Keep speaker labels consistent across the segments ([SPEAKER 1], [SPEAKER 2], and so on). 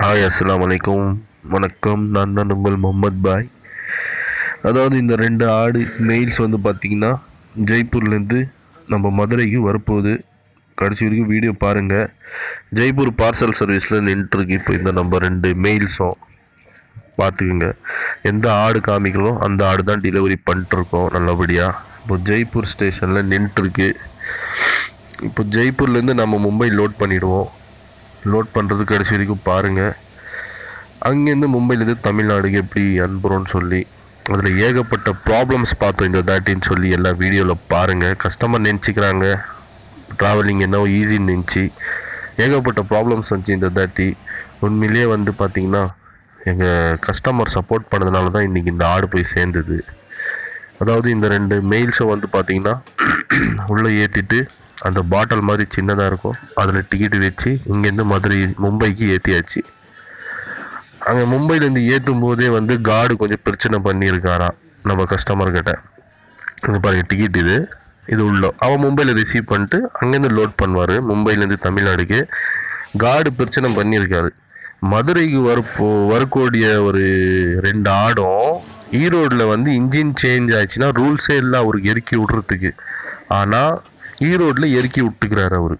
[SPEAKER 1] hi அஸ்ஸலாமு அலைக்கும் வணக்கம் நான் தான் உங்கள் முகமது பாய் அதாவது இந்த ரெண்டு ஆடு மெயில்ஸ் வந்து பார்த்திங்கன்னா ஜெய்ப்பூர்லேருந்து நம்ம மதுரைக்கு வரப்போகுது கடைசி வரைக்கும் வீடியோ பாருங்கள் ஜெய்ப்பூர் பார்சல் சர்வீஸில் நின்றுருக்கு இப்போ இந்த நம்ம ரெண்டு மெயில்ஸும் பார்த்துக்குங்க எந்த ஆடு காமிக்கிறோம் அந்த ஆடு தான் டெலிவரி பண்ணிட்டுருக்கோம் நல்லபடியாக இப்போ ஜெய்ப்பூர் ஸ்டேஷனில் நின்றுருக்கு இப்போ ஜெய்ப்பூர்லேருந்து நம்ம மும்பை லோட் பண்ணிவிடுவோம் லோட் பண்ணுறது கடைசி வரைக்கும் பாருங்கள் அங்கேருந்து மும்பையிலேருந்து தமிழ்நாடுக்கு எப்படி அனுப்புகிறோன்னு சொல்லி அதில் ஏகப்பட்ட ப்ராப்ளம்ஸ் பார்த்தோம் இந்த தாட்டின்னு சொல்லி எல்லா வீடியோவில் பாருங்கள் கஸ்டமர் நினச்சிக்கிறாங்க ட்ராவலிங் என்ன ஈஸின்னு நினச்சி ஏகப்பட்ட ப்ராப்ளம்ஸ் வந்துச்சு இந்த தாட்டி உண்மையிலேயே வந்து பார்த்திங்கன்னா எங்கள் கஸ்டமர் சப்போர்ட் பண்ணதுனால தான் இன்றைக்கி இந்த ஆடு போய் சேர்ந்தது அதாவது இந்த ரெண்டு மெயில்ஸை வந்து பார்த்திங்கன்னா உள்ளே ஏற்றிட்டு அந்த பாட்டில் மாதிரி சின்னதாக இருக்கும் அதில் டிக்கெட் வச்சு இங்கேருந்து மதுரை மும்பைக்கு ஏற்றியாச்சு அங்கே மும்பையிலேருந்து ஏற்றும் போதே வந்து கார்டு கொஞ்சம் பிரச்சனை பண்ணியிருக்காராம் நம்ம கஸ்டமர்கிட்ட இங்கே பாருங்க டிக்கெட் இது இது உள்ள அவன் மும்பையில் ரிசீவ் பண்ணிட்டு அங்கேருந்து லோட் பண்ணுவார் மும்பையிலேருந்து தமிழ்நாடுக்கு கார்டு பிரச்சனை பண்ணியிருக்காரு மதுரைக்கு வரப்போ வரக்கூடிய ஒரு ரெண்டு ஆடும் ஈரோடில் வந்து இன்ஜின் சேஞ்ச் ஆச்சுன்னா ரூல்ஸே இல்லை அவருக்கு இறக்கி விட்றதுக்கு ஆனால் ஈரோட்டில் இறக்கி விட்டுக்கிறாரு அவர்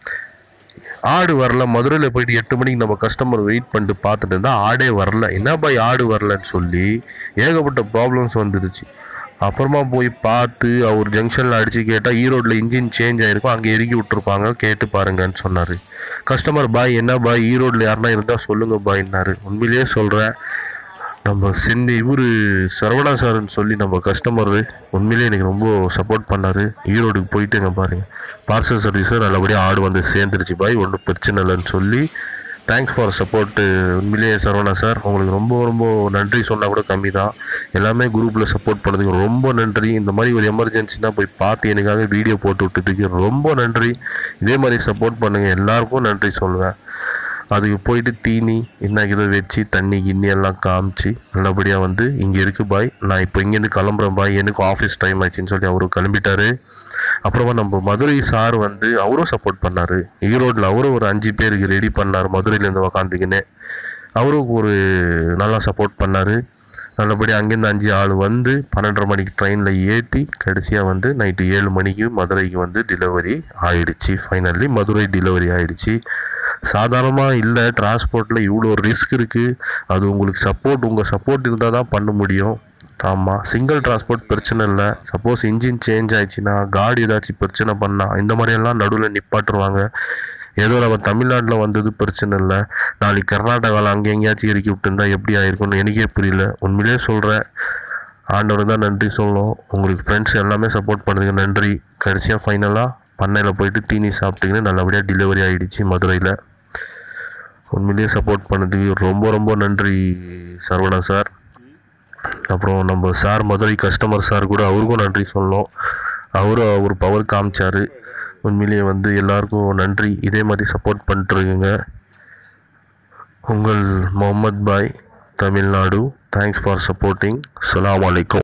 [SPEAKER 1] ஆடு வரல மதுரையில் போயிட்டு எட்டு மணிக்கு நம்ம கஸ்டமர் வெயிட் பண்ணிட்டு பார்த்துட்டு இருந்தால் ஆடே வரல என்ன பாய் ஆடு வரலன்னு சொல்லி ஏகப்பட்ட ப்ராப்ளம்ஸ் வந்துடுச்சு அப்புறமா போய் பார்த்து அவர் ஜங்ஷனில் அடித்து கேட்டால் ஈரோட்டில் இன்ஜின் சேஞ்ச் ஆகிருக்கும் அங்கே இறக்கி விட்ருப்பாங்க கேட்டு பாருங்கன்னு சொன்னார் கஸ்டமர் பாய் என்ன பாய் ஈரோட்டில் யாருன்னா இருந்தால் சொல்லுங்கள் பாய்னாரு உண்மையிலேயே சொல்கிறேன் நம்ம சிந்தி இவர் சரவணா சார்னு சொல்லி நம்ம கஸ்டமர் உண்மையிலேயே எனக்கு ரொம்ப சப்போர்ட் பண்ணார் ஈரோடுக்கு போயிட்டுங்க பாருங்க பார்சல் சர்வீஸும் நல்லபடியாக ஆடு வந்து சேர்ந்துருச்சு பாய் ஒன்றும் பிரச்சனை இல்லைன்னு சொல்லி தேங்க்ஸ் ஃபார் சப்போர்ட்டு உண்மையிலேயே சரவணா சார் உங்களுக்கு ரொம்ப ரொம்ப நன்றி சொன்னால் கூட கம்மி தான் எல்லாமே குரூப்பில் சப்போர்ட் பண்ணதுக்கு ரொம்ப நன்றி இந்த மாதிரி ஒரு எமர்ஜென்சினா போய் பார்த்து எனக்காக வீடியோ போட்டு விட்டதுக்கு ரொம்ப நன்றி இதே மாதிரி சப்போர்ட் பண்ணுங்கள் எல்லாருக்கும் நன்றி சொல்லுவேன் அதுக்கு போயிட்டு தீனி என்ன இதை வச்சு தண்ணி கிண்ணி எல்லாம் காமிச்சு நல்லபடியாக வந்து இங்கே இருக்கு பாய் நான் இப்போ இங்கேருந்து கிளம்புறேன் பாய் எனக்கு ஆஃபீஸ் டைம் ஆச்சுன்னு சொல்லி அவரும் கிளம்பிட்டாரு அப்புறமா நம்ம மதுரை சார் வந்து அவரும் சப்போர்ட் பண்ணார் ஈரோட்டில் அவரும் ஒரு அஞ்சு பேருக்கு ரெடி பண்ணார் மதுரையிலேருந்து உக்காந்துக்கின்னு அவரும் ஒரு நல்லா சப்போர்ட் பண்ணார் நல்லபடியாக அங்கேருந்து அஞ்சு ஆள் வந்து பன்னெண்டரை மணிக்கு ட்ரெயினில் ஏற்றி கடைசியாக வந்து நைட்டு ஏழு மணிக்கு மதுரைக்கு வந்து டெலிவரி ஆயிடுச்சு ஃபைனலி மதுரை டெலிவரி ஆயிடுச்சு சாதாரணமாக இல்லை டிரான்ஸ்போர்ட்டில் இவ்வளோ ரிஸ்க் இருக்குது அது உங்களுக்கு சப்போர்ட் உங்கள் சப்போர்ட் இருந்தால் தான் பண்ண முடியும் ஆமாம் சிங்கிள் டிரான்ஸ்போர்ட் பிரச்சனை இல்லை சப்போஸ் இன்ஜின் சேஞ்ச் ஆயிடுச்சுன்னா காடி ஏதாச்சும் பிரச்சனை பண்ணால் இந்த மாதிரியெல்லாம் நடுவில் நிப்பாட்டுருவாங்க ஏதோ நம்ம தமிழ்நாட்டில் வந்தது பிரச்சனை இல்லை நாளைக்கு கர்நாடகாவில் அங்கே எங்கேயாச்சும் இறக்கி விட்டுருந்தா எப்படி ஆயிருக்கும்னு எனக்கே புரியல உண்மையிலே சொல்கிறேன் ஆண்டவர் தான் நன்றி சொல்லணும் உங்களுக்கு ஃப்ரெண்ட்ஸ் எல்லாமே சப்போர்ட் பண்ணுறதுக்கு நன்றி கடைசியாக ஃபைனலாக பண்ணையில் போயிட்டு தீனி சாப்பிட்டீங்கன்னு நல்லபடியாக டெலிவரி ஆகிடுச்சு மதுரையில் உண்மையிலேயே சப்போர்ட் பண்ணதுக்கு ரொம்ப ரொம்ப நன்றி சரவணா சார் அப்புறம் நம்ம சார் மதுரை கஸ்டமர் சார் கூட அவருக்கும் நன்றி சொல்லணும் அவரும் அவர் பவர் காமிச்சார் உண்மையிலேயே வந்து எல்லாருக்கும் நன்றி இதே மாதிரி சப்போர்ட் பண்ணிட்டுருக்குங்க உங்கள் முகமது பாய் தமிழ்நாடு தேங்க்ஸ் ஃபார் சப்போர்ட்டிங் அஸ்ஸலாமு அலைக்கும்